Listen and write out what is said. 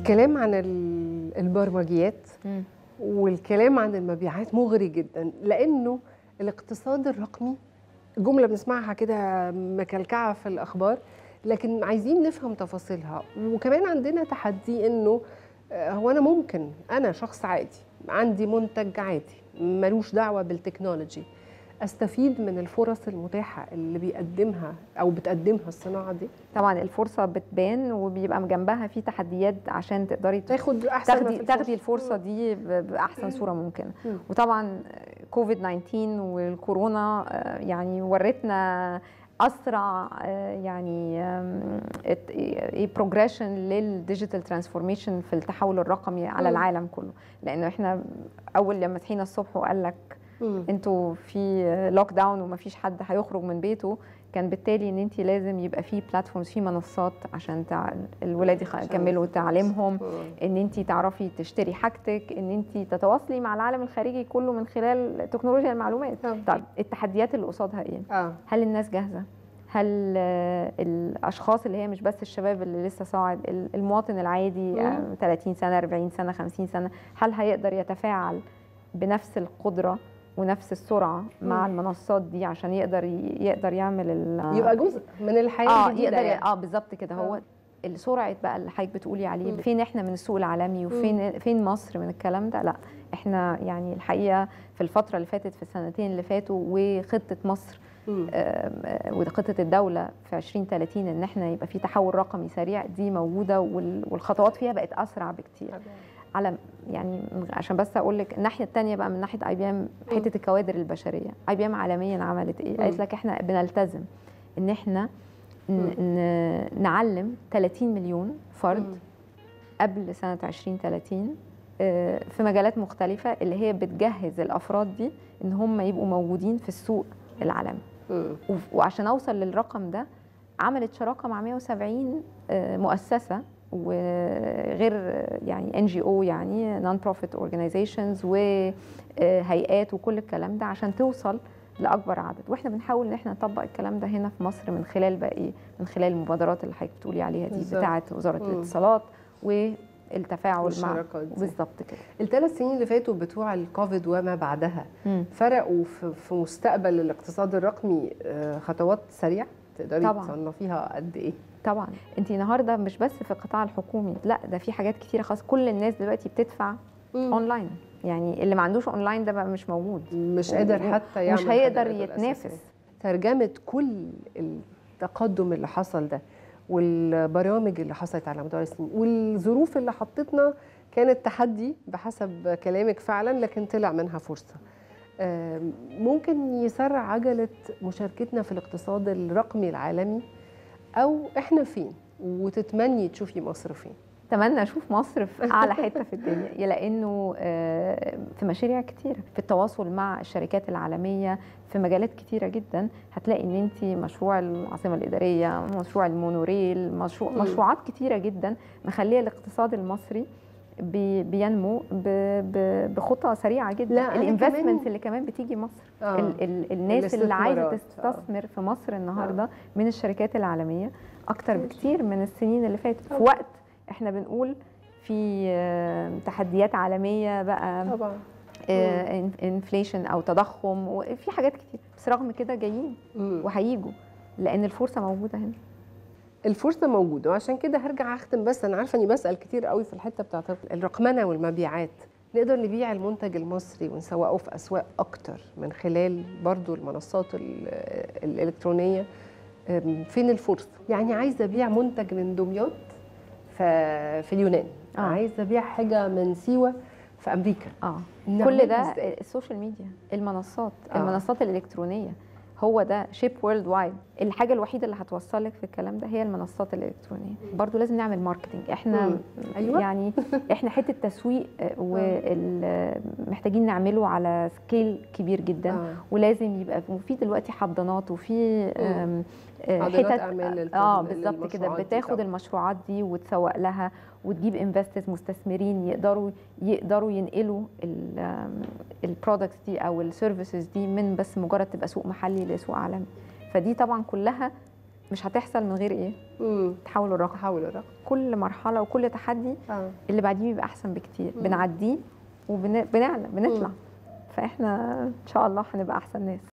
الكلام عن ال- البرمجيات مم. والكلام عن المبيعات مغري جدا لانه الاقتصاد الرقمي جمله بنسمعها كده مكلكعه في الاخبار لكن عايزين نفهم تفاصيلها وكمان عندنا تحدي انه آه، هو انا ممكن انا شخص عادي عندي منتج عادي ملوش دعوه بالتكنولوجي استفيد من الفرص المتاحه اللي بيقدمها او بتقدمها الصناعه دي طبعا الفرصه بتبان وبيبقى جنبها في تحديات عشان تقدري تاخد احسن ما تاخدي في تاخدي الفرصة. الفرصه دي ب- باحسن صوره ممكنه مم. وطبعا كوفيد 19 والكورونا آه، يعني ورتنا اسرع آه، يعني ايه بروجريشن للديجيتال ترانسفورميشن في التحول الرقمي على مم. العالم كله لانه احنا اول لما صحينا الصبح وقال لك مم. انتوا في لوك داون ومفيش حد هيخرج من بيته كان بالتالي ان انت لازم يبقى في بلاتفورمز في منصات عشان تع... الولاد يخ- عشان يكملوا الفلوس. تعليمهم مم. ان انت تعرفي تشتري حاجتك ان انت تتواصلي مع العالم الخارجي كله من خلال تكنولوجيا المعلومات طبعاً. طيب التحديات اللي قصادها ايه اه هل الناس جاهزه هل آه، الاشخاص اللي هي مش بس الشباب اللي لسه صاعد ال- المواطن العادي آه، 30 سنه 40 سنه 50 سنه هل هيقدر يتفاعل بنفس القدره ونفس السرعه مع مم. المنصات دي عشان يقدر ي- يقدر يعمل ال- يبقى جزء من الحياه اه الجديدة يقدر يعني. اه بالظبط كده هو السرعه بقى اللي حضرتك بتقولي عليه مم. فين احنا من السوق العالمي وفين فين مصر من الكلام ده لا احنا يعني الحقيقه في الفتره اللي فاتت في السنتين اللي فاتوا وخطه مصر مم. آم، آه، وخطه الدوله في 2030 ان احنا يبقى في تحول رقمي سريع دي موجوده وال- والخطوات فيها بقت اسرع بكتير على يعني من- عشان بس اقول لك الناحيه الثانيه بقى من ناحيه اي بي ام حته الكوادر البشريه اي بي ام عالميا عملت ايه؟ قالت لك احنا بنلتزم ان احنا ن- ن- نعلم 30 مليون فرد مم. قبل سنه 2030 آه، في مجالات مختلفه اللي هي بتجهز الافراد دي ان هم يبقوا موجودين في السوق العالمي مم. وف- وعشان اوصل للرقم ده عملت شراكه مع 170 آه، مؤسسه وغير آه، يعني ان جي او يعني نون بروفيت اورجانيزيشنز وهيئات وكل الكلام ده عشان توصل لاكبر عدد واحنا بنحاول ان احنا نطبق الكلام ده هنا في مصر من خلال بقى ايه من خلال المبادرات اللي حضرتك بتقولي عليها دي بالظبط. بتاعه وزاره مم. الاتصالات والتفاعل مع والشراكات دي. بالظبط كده الثلاث سنين اللي فاتوا بتوع الكوفيد وما بعدها مم. فرقوا في, في مستقبل الاقتصاد الرقمي آه، خطوات سريعه تقدري طبعاً. تصنفيها قد ايه؟ طبعا انت النهارده مش بس في القطاع الحكومي لا ده في حاجات كتيره خاص كل الناس دلوقتي بتدفع اونلاين يعني اللي ما عندوش اونلاين ده بقى مش موجود مش قادر حتى يعمل مش هيقدر حاجة يتنافس الأساسية. ترجمه كل التقدم اللي حصل ده والبرامج اللي حصلت على مدار السنين والظروف اللي حطتنا كانت تحدي بحسب كلامك فعلا لكن طلع منها فرصه آم، ممكن يسرع عجله مشاركتنا في الاقتصاد الرقمي العالمي او احنا فين وتتمني تشوفي مصر فين اتمنى اشوف مصر في اعلى حته في الدنيا لانه آه، في مشاريع كتيره في التواصل مع الشركات العالميه في مجالات كتيره جدا هتلاقي ان انت مشروع العاصمه الاداريه مشروع المونوريل مشروع مم. مشروعات كتيره جدا مخليه الاقتصاد المصري بي- بينمو ب- ب- بخطى سريعه جدا لا، أنا الانفستمنتس كمان- اللي كمان بتيجي مصر آه. ال ال الناس اللي عايزه الاستثمارات. تستثمر في مصر النهارده من الشركات العالميه اكتر كتير. بكتير من السنين اللي فاتت في طبعا. وقت احنا بنقول في آه، تحديات عالميه بقى طبعا انفليشن او تضخم وفي حاجات كتير بس رغم كده جايين مم. وهيجوا لان الفرصه موجوده هنا الفرصه موجوده وعشان كده هرجع اختم بس انا عارفه اني بسال كتير قوي في الحته بتاعت الرقمنه والمبيعات نقدر نبيع المنتج المصري ونسوقه في اسواق اكتر من خلال برضو المنصات ال- الالكترونيه أم، فين الفرصه يعني عايزه ابيع منتج من دمياط ف- في اليونان آه. عايزه ابيع حاجه من سيوه في امريكا اه نعملها كل ده إزاي؟ السوشيال ميديا المنصات آه. آه. المنصات الالكترونيه هو ده شيب وورلد وايد الحاجه الوحيده اللي هتوصلك في الكلام ده هي المنصات الالكترونيه برضو لازم نعمل ماركتنج احنا مم. أيوة. يعني احنا حته تسويق ومحتاجين نعمله على سكيل كبير جدا آه. ولازم يبقى وفي دلوقتي حضانات وفي آم، آه، حضانات أعمال للت- اه بالظبط كده للمشروعات دي بتاخد طبعاً. المشروعات دي وتسوق لها وتجيب انفسترز مستثمرين يقدروا يقدروا ينقلوا البرودكتس دي او السيرفيسز دي من بس مجرد تبقى سوق محلي لسوق عالمي فدي طبعا كلها مش هتحصل من غير ايه امم تحول الرقم تحول الرقم كل مرحله وكل تحدي اه اللي بعديه بيبقى احسن بكتير مم. بنعديه وبنعلى بنطلع مم. فاحنا ان شاء الله هنبقى احسن ناس